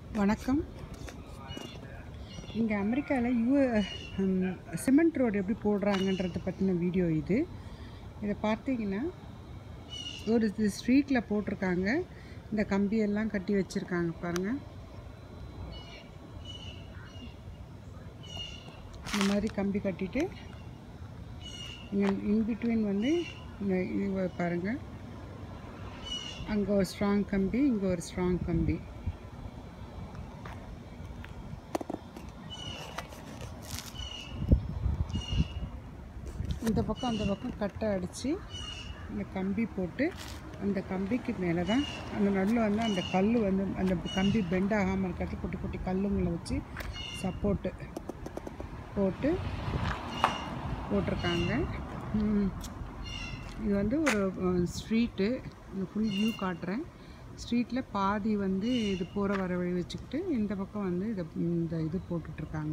வணக்கம் இங்கே அமெரிக்காவில் யூ சிமெண்ட் ரோடு எப்படி போடுறாங்கன்றத பற்றின வீடியோ இது இதை பார்த்தீங்கன்னா ஒரு இது ஸ்ட்ரீட்டில் போட்டிருக்காங்க இந்த கம்பியெல்லாம் கட்டி வச்சுருக்காங்க பாருங்கள் இந்த மாதிரி கம்பி கட்டிட்டு இங்கே இன்பிட்வீன் வந்து இந்த இது பாருங்கள் அங்கே ஒரு ஸ்ட்ராங் கம்பி இங்கே ஒரு ஸ்ட்ராங் கம்பி இந்த பக்கம் அந்த பக்கம் கட்டை அடித்து இந்த கம்பி போட்டு அந்த கம்பிக்கு மேலே தான் அந்த நடுவில் வந்து அந்த கல் வந்து அந்த கம்பி பெண்ட் ஆகாமல் இருக்கிறது குட்டி குட்டி கல்லுங்களை வச்சு சப்போர்ட்டு போட்டு போட்டிருக்காங்க ம். இது வந்து ஒரு ஸ்ட்ரீட்டு இந்த ஃபுல் வியூ காட்டுறேன் ஸ்ட்ரீட்டில் பாதி வந்து இது போகிற வர வழி வச்சுக்கிட்டு இந்த பக்கம் வந்து இதை இந்த இது போட்டுட்ருக்காங்க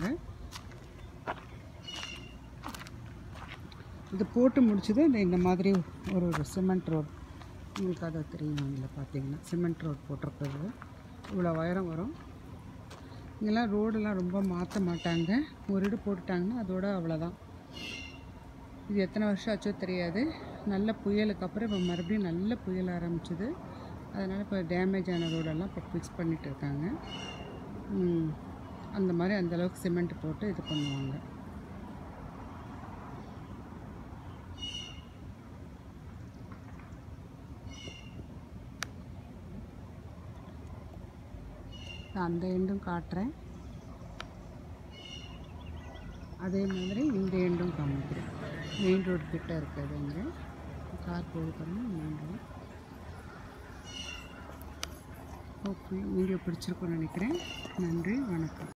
இது போட்டு முடிச்சது இந்த இந்த மாதிரி ஒரு ஒரு சிமெண்ட் ரோட் உங்களுக்கு அதை தெரியும் இதில் பார்த்தீங்கன்னா சிமெண்ட் ரோட் போட்டிருக்கிறது இவ்வளோ உயரம் வரும் இங்கெல்லாம் ரோடெல்லாம் ரொம்ப மாற்ற மாட்டாங்க ஒரு இடு போட்டுட்டாங்கன்னா அதோட அவ்வளோதான் இது எத்தனை வருஷம் ஆச்சோ தெரியாது நல்ல புயலுக்கு அப்புறம் இப்போ மறுபடியும் நல்ல புயல் ஆரம்பிச்சுது அதனால் இப்போ டேமேஜ் ஆன ரோடெல்லாம் இப்போ ஃபிக்ஸ் பண்ணிட்டு இருக்காங்க ம், அந்த மாதிரி அந்தளவுக்கு சிமெண்ட் போட்டு இது பண்ணுவாங்க நான் அந்த எண்டும் காட்டுறேன் அதே மாதிரி இந்த எண்டும் காமிக்கிறேன் மெயின் ரோடு கிட்ட இருக்குது இங்கே கார் போகுது பாருங்க மெயின் ரோடு ஓகே வீடியோ பிடிச்சிருக்கும்னு நினைக்கிறேன் நன்றி வணக்கம்